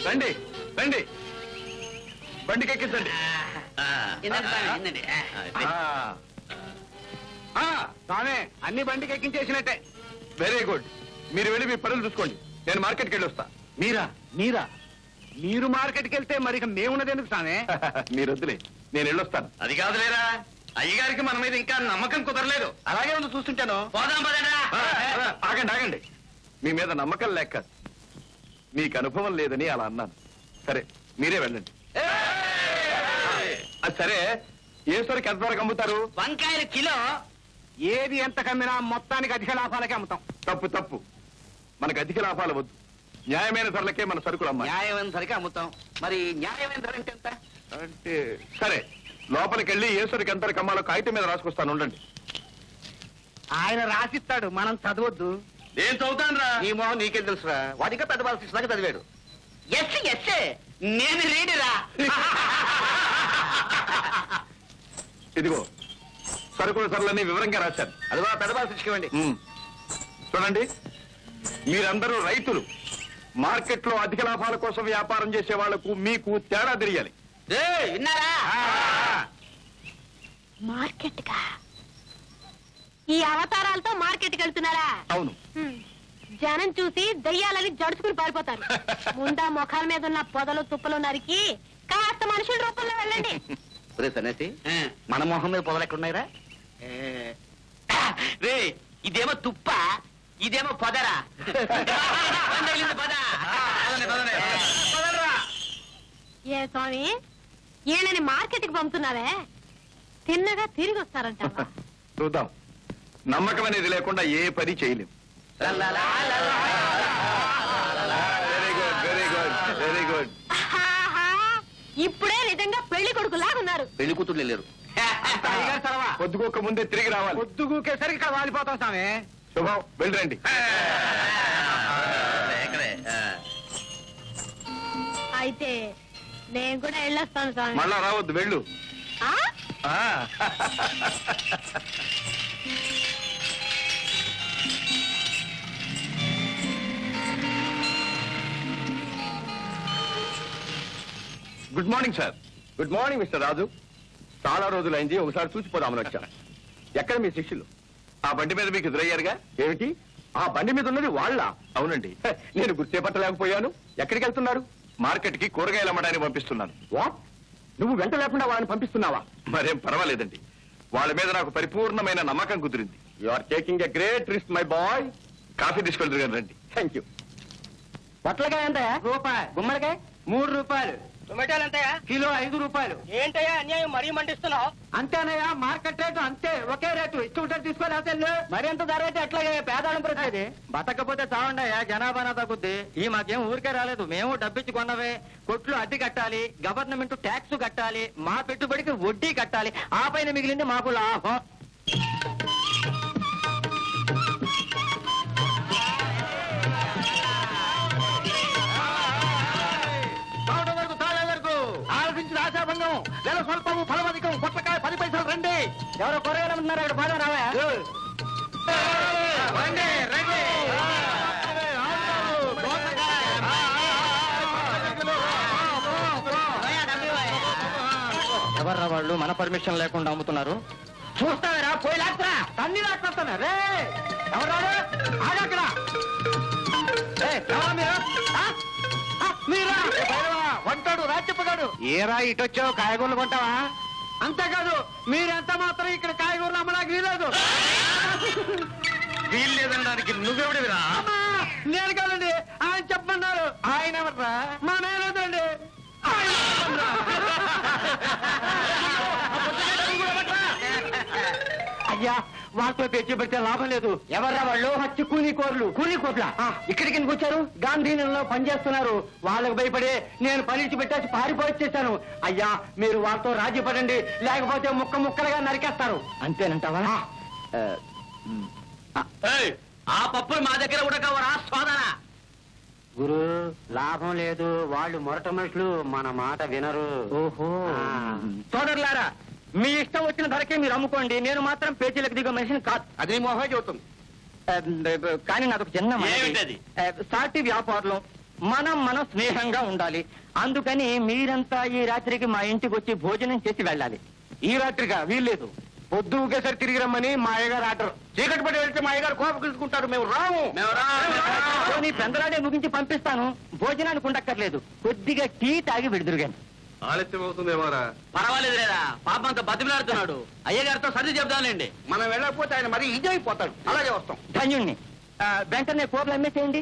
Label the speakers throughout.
Speaker 1: రండి రండి బండికి ఎక్కించండి
Speaker 2: ఏందండి స్వామి, ఏందండి?
Speaker 1: ఆ. ఆ, స్వామి అన్ని బండికి ఎక్కించేసినట్టే వెరీ గుడ్ మీరు వెళ్ళి మీ పనులు చూసుకోండి నేను మార్కెట్కి వెళ్ళి వస్తా
Speaker 3: మీరా మీరా మీరు మార్కెట్కి వెళ్తే మరి ఇక మేమున్నది ఎందుకు స్వామి
Speaker 1: మీరు వద్దులే నేను వెళ్ళొస్తాను
Speaker 4: అది కాదులేరా అయ్యగారికి మన మీద ఇంకా నమ్మకం కుదరలేదు
Speaker 1: అలాగే ఉంది చూస్తుంటాను
Speaker 2: పోదాం పదండ్రా.
Speaker 1: ఆ, ఆ, ఆగండి ఆగండి మీ మీద నమ్మకం లేక మీకు అనుభవం లేదని అలా అన్నాను సరే మీరే వెళ్ళండి అది సరే ఏ సరికి ఎంతవరకు అమ్ముతారు
Speaker 2: వంకాయలు కిలో
Speaker 3: ఏది ఎంత కమ్మినా మొత్తానికి అధిక లాభాలకే అమ్ముతాం
Speaker 1: తప్పు తప్పు మనకు అధిక లాభాలు వద్దు న్యాయమైన ధరలకే మన సరుకులు అమ్మాలి
Speaker 2: న్యాయమైన ధరకే అమ్ముతాం మరి న్యాయమైన ధర అంటే ఎంత
Speaker 1: అంటే సరే లోపలికి వెళ్ళి ఏ సరికి ఎంత అమ్మాలో కాగితం మీద రాసుకొస్తాను ఉండండి
Speaker 3: ఆయన రాసిస్తాడు మనం చదవద్దు
Speaker 4: నేను చదువుతాను రా
Speaker 2: నీ మొహం నీకేం తెలుసురా వాడిగా పెద్ద బాల శిక్ష దాకా చదివాడు ఎస్ ఎస్ నేను రీడిరా
Speaker 1: ఇదిగో సరుకుల ధరలన్నీ వివరంగా రాశాను
Speaker 2: అదిగో పెద్ద బాల శిక్ష ఇవ్వండి
Speaker 1: ఉమ్. చూడండి మీరందరూ రైతులు మార్కెట్లో అధిక లాభాల కోసం వ్యాపారం చేసే వాళ్లకు మీకు తేడా తెలియాలి
Speaker 2: ఏయ్, విన్నారా
Speaker 5: మార్కెట్ కా ఈ అవతారాలతో మార్కెట్ కి వెళ్తున్నారా
Speaker 1: అవును
Speaker 5: హ్మ్. జనం చూసి దయ్యాలని జడుచుకుని పారిపోతారు ముందా ముఖాల మీద ఉన్న పొదలు తుప్పలు నరికి కాస్త మనుషుల రూపంలో వెళ్ళండి
Speaker 2: రే సన్యాసి మన మొహం మీద పొదలు ఎక్కడున్నాయిరా రే ఇదేమో తుప్ప ఇదేమో పొదరా తగిలింది పద. పొదలరా.
Speaker 5: ఏ స్వామి ఈయనని మార్కెట్ కి పంపుతున్నావే తిన్నగా తిరిగి వస్తారంట
Speaker 1: చూద్దాం నమ్మకం అనేది లేకుండా ఏ పని చేయలేం
Speaker 2: లల్లలా, లల్లలా.
Speaker 1: Very good very good very good
Speaker 5: ఇప్పుడే నిజంగా పెళ్లి కొడుకులాగా ఉన్నారు
Speaker 2: పెళ్లి కూతుర్లు వెళ్ళారు
Speaker 3: అయ్యగారు చదవా
Speaker 1: పొద్దుకోక ముందే తిరిగి రావాలి
Speaker 3: పొద్దుగూకేసరికి ఇక్కడ వాలిపోతాం స్వామి
Speaker 1: శుభం వెళ్ళండి
Speaker 4: ఎక్కడే
Speaker 5: అయితే నేను కూడా వెళ్ళొస్తాను స్వామి
Speaker 1: మళ్ళా రావద్దు వెళ్ళు
Speaker 5: ఆ?
Speaker 1: ఆ. Good morning sir good morning mister Raju చాలా రోజులైంది ఒకసారి చూసిపోదామని వచ్చాను ఎక్కడ మీ శిష్యులు ఆ బండి మీద మీకు ఎదురయ్యారుగా ఏమిటి ఆ బండి మీద ఉన్నది వాళ్ళ అవునండి హ, నేను గుర్తుపట్టలేకపోయాను ఎక్కడికి వెళ్తున్నారు మార్కెట్ కి కూరగాయలు అమ్మడానికి పంపిస్తున్నాను వాట్ నువ్వు వెంట లేకుండా వాళ్ళని పంపిస్తున్నావా మరేం పర్వాలేదండి వాళ్ళ మీద నాకు పరిపూర్ణమైన నమ్మకం కుదిరింది you are taking a great risk my boy coffee తీసుకెళ్తారు కానీ రండి థ్యాంక్ యూ
Speaker 3: పొట్లకాయ ఎంత రూపాయి గుమ్మడికాయ మూడు రూపాయలు
Speaker 6: టొమాటోలు ఎంతయా
Speaker 3: కిలో ఐదు రూపాయలు
Speaker 6: ఏంటయ్యా అన్యాయం మరీ మండిస్తున్నావు
Speaker 3: అంతేనయ్యా మార్కెట్ రేటు అంతే ఒకే రేటు ఇష్టం ఉంటే తీసుకోవాలి అసలు మరి ఎంత ధర అయితే ఎట్లాగే పేదాడం ప్రతిది బతకపోతే చావండయ్యా జనాభా తగ్గుద్ది ఈ మాకేం ఊరికే రాలేదు మేము డబ్బిచ్చి కొన్నవే కొట్లు అద్దె కట్టాలి గవర్నమెంట్ ట్యాక్స్ కట్టాలి మా పెట్టుబడికి వడ్డీ కట్టాలి ఆ పైన మిగిలింది మాకు లాభం తాగడం వరకు తాగే వరకు ఆలోచించిన ఆశాభంగం నెల స్వల్పము ఫలమధికం పొట్లకాయ పది పైసలు రండి ఎవరో కూరగాయలు ఉన్నారు అక్కడ బాగా రావా రండి రండి ఎవర్రా వాళ్ళు మన పర్మిషన్ లేకుండా అమ్ముతున్నారు చూస్తారా పోయి లాక్కురా తన్ని లాక్కొస్తాను రే ఎవరాడు ఆగక్కడ ఎవరా మీరు ఆ? ఆ, మీరా ఏ భైరవా, వంటాడు రాజ్యపగాడు ఏరా ఇటొచ్చావు కాయగూరలు కొంటావా అంతేకాదు మీరెంత మాత్రం ఇక్కడ కాయగూరలు అమ్మడానికి వీలేదు
Speaker 4: వీల్లేదనడానికి నువ్వెవడివిరా
Speaker 3: అమ్మా, నేను కాదండి ఆయన చెప్పమన్నారు ఆయన ఎవర్రా మా మేనేజండి ఆయన చెప్పమన్నా. అయ్యా వాళ్ళతో తెచ్చి పెడితే లాభం లేదు ఎవర్రా వాళ్ళు హత్య కూలీ కోర్లు కూలీ కోట్ల ఇక్కడికి ఎందుకు వచ్చారు గాంధీనగర్లో పనిచేస్తున్నారు వాళ్ళకు భయపడి నేను పనిచి పెట్టేసి పారిపోయి అయ్యా మీరు వాళ్ళతో రాజీ పడండి లేకపోతే ముక్క ముక్కలుగా నరికేస్తారు అంతేనంటావా
Speaker 2: ఏయ్, ఆ పప్పులు మా దగ్గర ఉడకవరా సోదరా
Speaker 3: గురు లాభం లేదు వాళ్ళు మొరట మనుషులు మన మాట వినరు ఓహో సోదరులారా మీ ఇష్టం వచ్చిన ధరకే మీరు అమ్ముకోండి నేను మాత్రం పేచీలకు దిగ మనిషిని కాదు
Speaker 1: అది నీ మొహమే చెబుతుంది
Speaker 3: ఆ, కానీ నాదొక చిన్న మనవి.
Speaker 2: ఏమిటది?
Speaker 3: ఆ, సాటి వ్యాపారులు మనం మనం స్నేహంగా ఉండాలి అందుకని మీరంతా ఈ రాత్రికి మా ఇంటికి వచ్చి భోజనం చేసి వెళ్ళాలి
Speaker 1: ఈ రాత్రిగా వీల్లేదు పొద్దు ఒకేసారి తిరిగి రమ్మని మా అయ్యగారు ఆర్డర్ చీకటి పడి వెళ్తే మా అయ్యగారు కోపం తీసుకుంటారు మేము రాము
Speaker 3: పోనీ పెందలాడే ముగించి పంపిస్తాను భోజనానికి ఉండక్కర్లేదు కొద్దిగా టీ తాగి విడుదురుగాను
Speaker 4: ఆలస్యం అవుతుందేమోరా
Speaker 2: పర్వాలేదు లేదా పాపం అంత బతిమలాడుతున్నాడు అయ్యగారితో సర్ది చెప్దాంలేండి
Speaker 1: మనం వెళ్ళకపోతే ఆయన మరీ ఇది అయిపోతాడు అలాగే వస్తాం
Speaker 3: ధన్యుణ్ణి ఆ, వెంటనే కూరలు అమ్మేసేయండి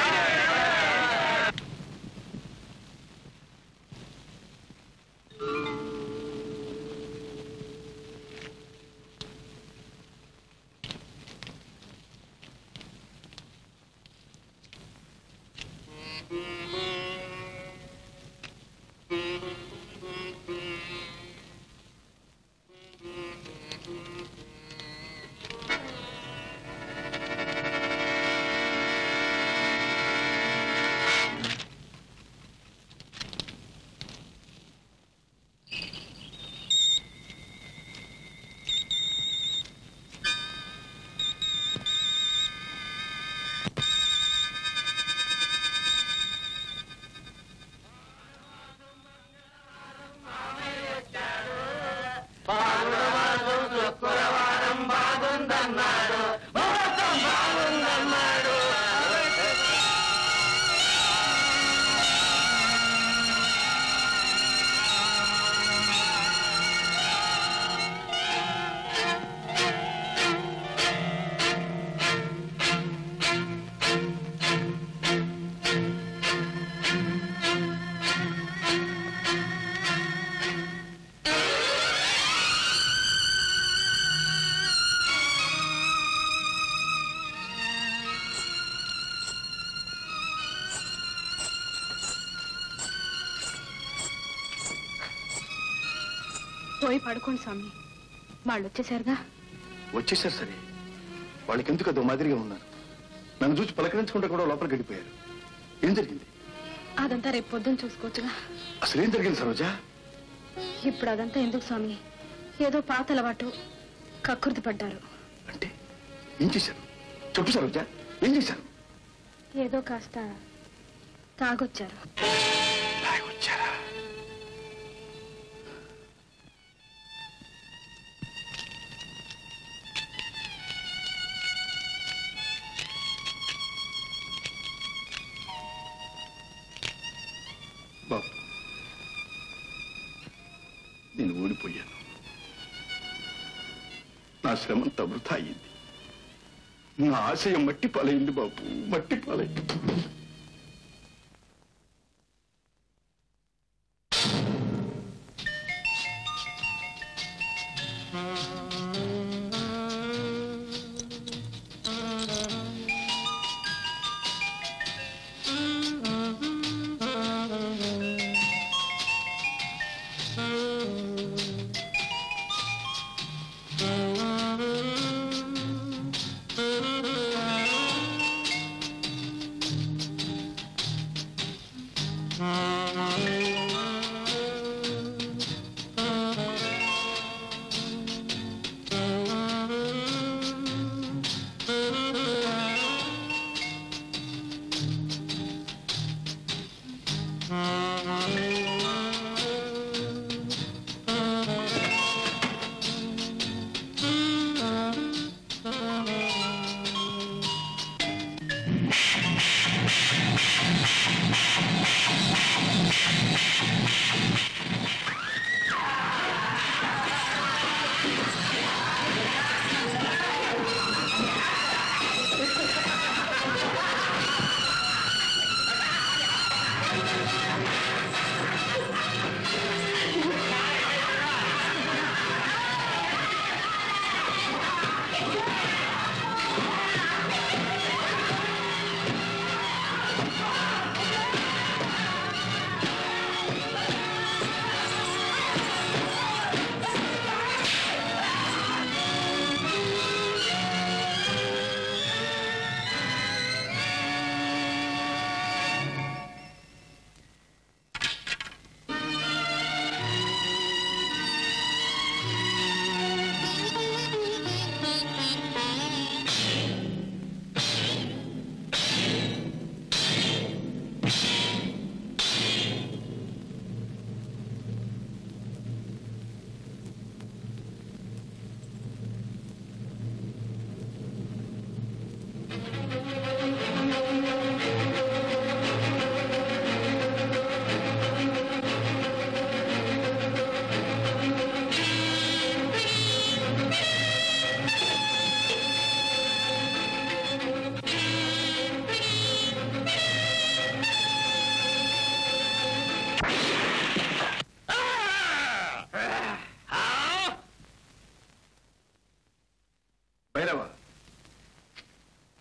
Speaker 5: పోయి పడుకోండి స్వామి వాళ్ళు వచ్చేసారుగా
Speaker 1: వచ్చేసారు సరే వాళ్ళకి ఎందుకు అదో మాదిరిగా ఉన్నారు నన్ను చూసి పలకరించుకుంటే కూడా లోపలికి గడిపోయారు ఏం జరిగింది
Speaker 5: అదంతా రేపు పొద్దున్న చూసుకోవచ్చుగా
Speaker 1: అసలు ఏం జరిగింది సరోజా
Speaker 5: ఇప్పుడు అదంతా ఎందుకు స్వామి ఏదో పాత అలవాటు కక్కుర్తి పడ్డారు
Speaker 1: అంటే ఏం చేశారు చెప్పు సరోజా ఏం చేశారు
Speaker 5: ఏదో కాస్త తాగొచ్చారు
Speaker 1: వచ్చారా బాబు నేను ఓడిపోయాను నా శ్రమంతా వృధా అయింది నా ఆశయం మట్టి పాలైంది బాబు మట్టి పాలైంది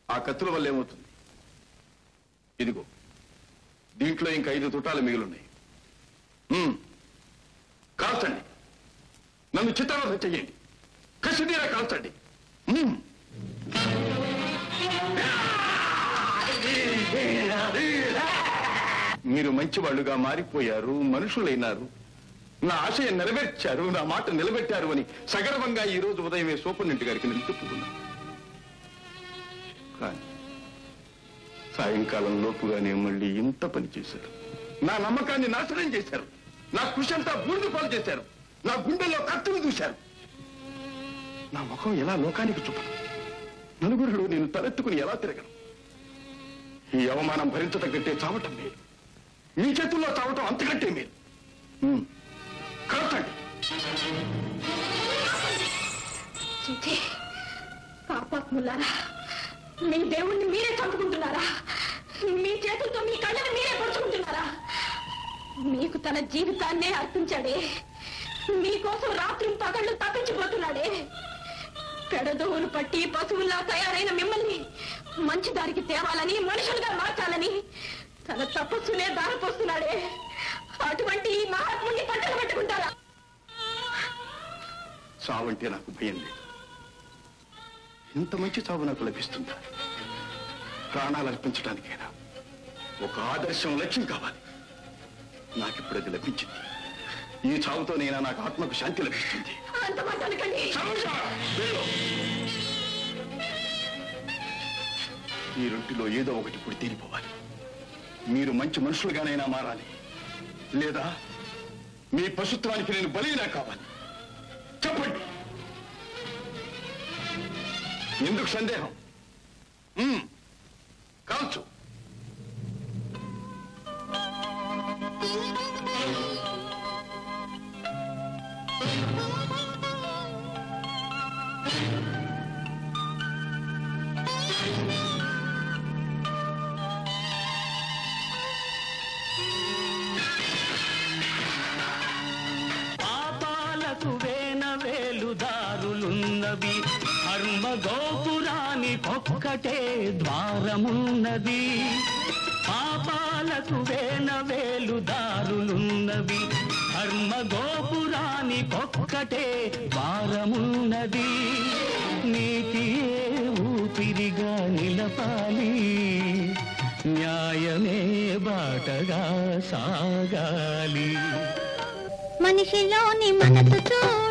Speaker 1: ఆ కత్తుల వల్ల ఏమవుతుంది ఇదిగో దీంట్లో ఇంకా ఐదు తుటాలు మిగిలిన్నాయి ఉమ్. కాల్చండి నన్ను చిత్రవధ చెయ్యండి కసిదీరా కాల్చండి ఉమ్. మీరు మంచివాళ్లుగా మారిపోయారు మనుషులైనారు నా ఆశయం నెరవేర్చారు నా మాట నిలబెట్టారు అని సగర్వంగా ఈ రోజు ఉదయమే సూపరింటెండెంట్ గారికి నేను చెప్పుకున్నాను కానీ సాయంకాలం లోపుగానే మళ్ళీ ఇంత పని చేశారు నా నమ్మకాన్ని నాశనం చేశారు నా కృషి అంతా బూడిద పాలు చేశారు నా గుండెల్లో కత్తులు దూశారు నా ముఖం ఎలా లోకానికి చూపను నలుగురిలో నేను తలెత్తుకుని ఎలా తిరగను ఈ అవమానం భరించటం కంటే చావటం మేలు మీ చేతుల్లో చావటం అంతకంటే మేలు ఉమ్. కడతండి
Speaker 5: చిచి పాపాత్ములారా మీ దేవుణ్ణి మీరే చంపుకుంటున్నారా మీ చేతులతో మీ కళ్ళని మీరే పరుచుకుంటున్నారా మీకు తన జీవితాన్నే అర్పించాడే మీకోసం రాత్రి పగళ్ళు తప్పించిపోతున్నాడే పెడదోవులు పట్టి పశువుల్లా తయారైన మిమ్మల్ని మంచి దారికి తేవాలని మనుషులుగా మార్చాలని తన తపస్సునే దారిపోస్తున్నాడే అటువంటి ఈ మహాత్ముని పట్టలు పట్టుకుంటారా
Speaker 1: చావంటే నాకు భయం లేదు ఇంత మంచి చావు నాకు లభిస్తుందా ప్రాణాలు అర్పించడానికైనా ఒక ఆదర్శం లక్ష్యం కావాలి నాకిప్పుడు అది లభించింది ఈ చావుతోనైనా నాకు ఆత్మకు శాంతి లభిస్తుంది
Speaker 5: అంత మాట అనకండి
Speaker 1: సమోసా! వెళ్ళు. ఈ రొట్టిలో ఏదో ఒకటి ఇప్పుడు తీరిపోవాలి మీరు మంచి మనుషులుగానైనా మారాలి లేదా మీ పశుత్వానికి నేను బలైనా కావాలి చెప్పండి ఎందుకు సందేహం మ్మ్. కావచ్చు
Speaker 7: పాపాలకు వేన వేలుదారులున్నవి కర్మ గోపురాని ఒక్కటే ద్వారమున్నది పాపాలకు వేన వేలుదారులున్నవి కర్మ గోపురాని ఒక్కటే ద్వారమున్నది నీతియే ఊపిరిగా నిలపాలి న్యాయమే బాటగా సాగాలి
Speaker 8: మనిషిలోని మనసు చూడు